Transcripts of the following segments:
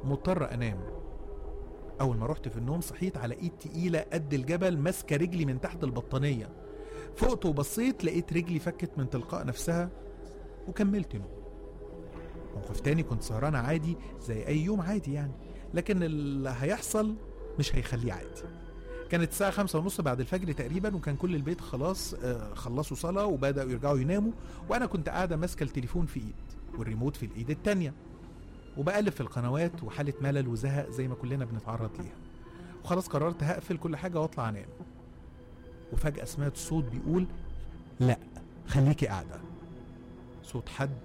مضطر انام اول ما رحت في النوم صحيت على ايد تقيله قد الجبل ماسكه رجلي من تحت البطانيه فقت وبصيت لقيت رجلي فكت من تلقاء نفسها وكملت نوم موقف تاني كنت سهرانة عادي زي أي يوم عادي يعني لكن اللي هيحصل مش هيخليه عادي كانت الساعة خمسة ونص بعد الفجر تقريبا وكان كل البيت خلاص آه، خلصوا صلاة وبدأوا يرجعوا يناموا وأنا كنت قاعدة ماسكة التليفون في إيد والريموت في الإيد التانية وبقلب في القنوات وحالة ملل وزهق زي ما كلنا بنتعرض ليها وخلاص قررت هقفل كل حاجة واطلع انام وفجأة سمعت صوت بيقول لا خليكي قاعدة صوت حد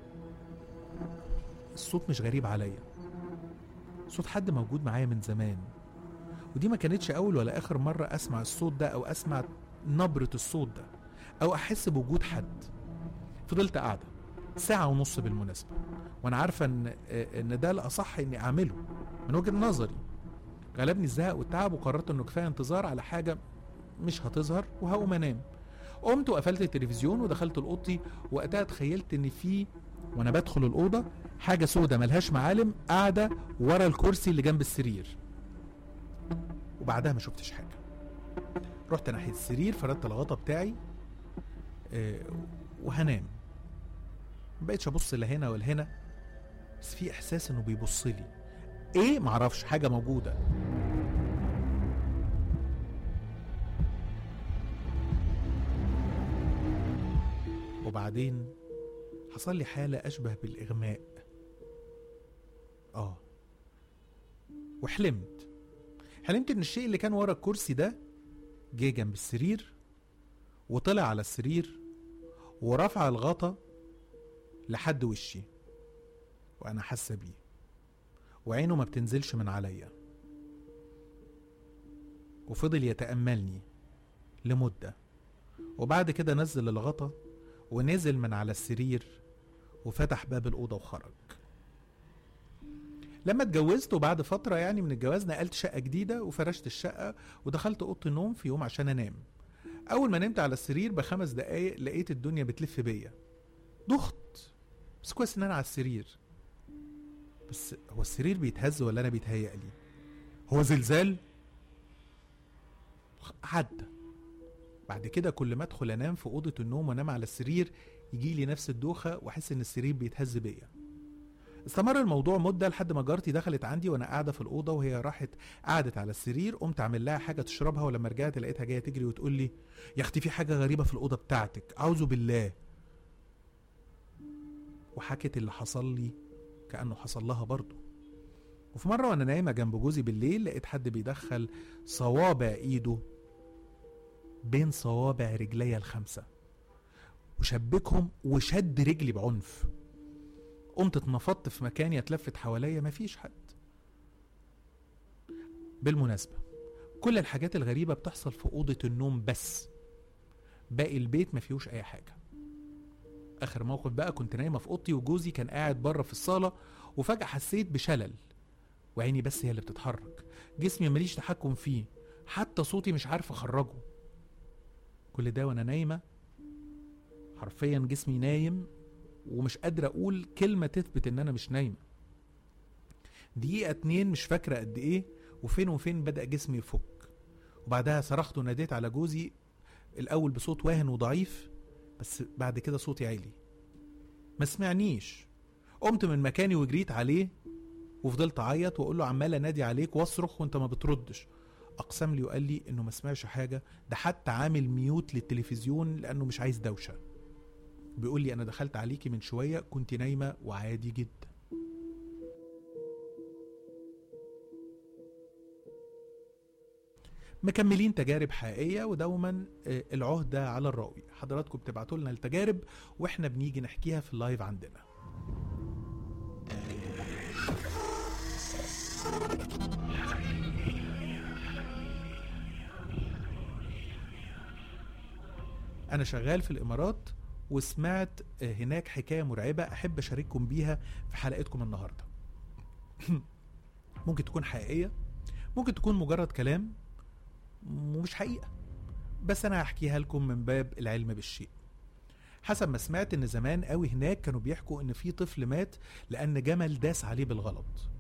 الصوت مش غريب عليا صوت حد موجود معايا من زمان ودي ما كانتش أول ولا آخر مرة أسمع الصوت ده أو أسمع نبرة الصوت ده أو أحس بوجود حد فضلت قاعدة ساعة ونص بالمناسبة وأنا عارفة إن إن ده الأصح إني أعمله من وجهة نظري غلبني الزهق والتعب وقررت إنه كفاية انتظار على حاجة مش هتظهر وهقوم أنام قمت وقفلت التلفزيون ودخلت الأوضتي وقتها تخيلت إن في وأنا بدخل الأوضة حاجة سودة ملهاش معالم قاعدة ورا الكرسي اللي جنب السرير وبعدها ما شفتش حاجة رحت ناحية السرير فردت الغطا بتاعي آه، وهنام مبقتش ابص لا هنا ولا هنا بس في احساس انه بيبص لي ايه معرفش حاجه موجوده وبعدين حصل لي حاله اشبه بالاغماء اه وحلمت حلمت ان الشيء اللي كان ورا الكرسي ده جه جنب السرير وطلع على السرير ورفع الغطا لحد وشي وانا حاسه بيه وعينه ما بتنزلش من عليا وفضل يتاملني لمده وبعد كده نزل الغطا ونزل من على السرير وفتح باب الاوضه وخرج لما اتجوزت وبعد فتره يعني من الجواز نقلت شقه جديده وفرشت الشقه ودخلت اوضه النوم في يوم عشان انام اول ما نمت على السرير بخمس دقايق لقيت الدنيا بتلف بيا ضغط بس كويس ان انا على السرير بس هو السرير بيتهز ولا انا بيتهيأ لي هو زلزال عدى بعد كده كل ما ادخل انام في اوضه النوم وانام على السرير يجي لي نفس الدوخه واحس ان السرير بيتهز بيا استمر الموضوع مده لحد ما جارتي دخلت عندي وانا قاعده في الاوضه وهي راحت قعدت على السرير قمت اعمل لها حاجه تشربها ولما رجعت لقيتها جايه تجري وتقول لي يا اختي في حاجه غريبه في الاوضه بتاعتك اعوذ بالله وحكت اللي حصل لي كانه حصل لها برضه وفي مره وانا نايمه جنب جوزي بالليل لقيت حد بيدخل صوابع ايده بين صوابع رجليا الخمسه وشبكهم وشد رجلي بعنف قمت اتنفضت في مكاني اتلفت حواليا مفيش حد بالمناسبة كل الحاجات الغريبة بتحصل في أوضة النوم بس باقي البيت ما فيهوش أي حاجة آخر موقف بقى كنت نايمة في أوضتي وجوزي كان قاعد بره في الصالة وفجأة حسيت بشلل وعيني بس هي اللي بتتحرك جسمي ماليش تحكم فيه حتى صوتي مش عارف أخرجه كل ده وأنا نايمة حرفيا جسمي نايم ومش قادر اقول كلمه تثبت ان انا مش نايمه دقيقه اتنين مش فاكره قد ايه وفين وفين بدا جسمي يفك وبعدها صرخت وناديت على جوزي الاول بصوت واهن وضعيف بس بعد كده صوتي عالي ما سمعنيش قمت من مكاني وجريت عليه وفضلت اعيط واقول له عمال انادي عليك واصرخ وانت ما بتردش اقسم لي وقال لي انه ما سمعش حاجه ده حتى عامل ميوت للتلفزيون لانه مش عايز دوشه بيقول لي انا دخلت عليكي من شويه كنت نايمه وعادي جدا مكملين تجارب حقيقيه ودوما آه، العهده على الراوي حضراتكم بتبعتوا لنا التجارب واحنا بنيجي نحكيها في اللايف عندنا انا شغال في الامارات وسمعت آه، هناك حكايه مرعبه احب اشارككم بيها في حلقتكم النهارده ممكن تكون حقيقيه ممكن تكون مجرد كلام ومش حقيقه بس انا هحكيها لكم من باب العلم بالشيء حسب ما سمعت ان زمان قوي هناك كانوا بيحكوا ان في طفل مات لان جمل داس عليه بالغلط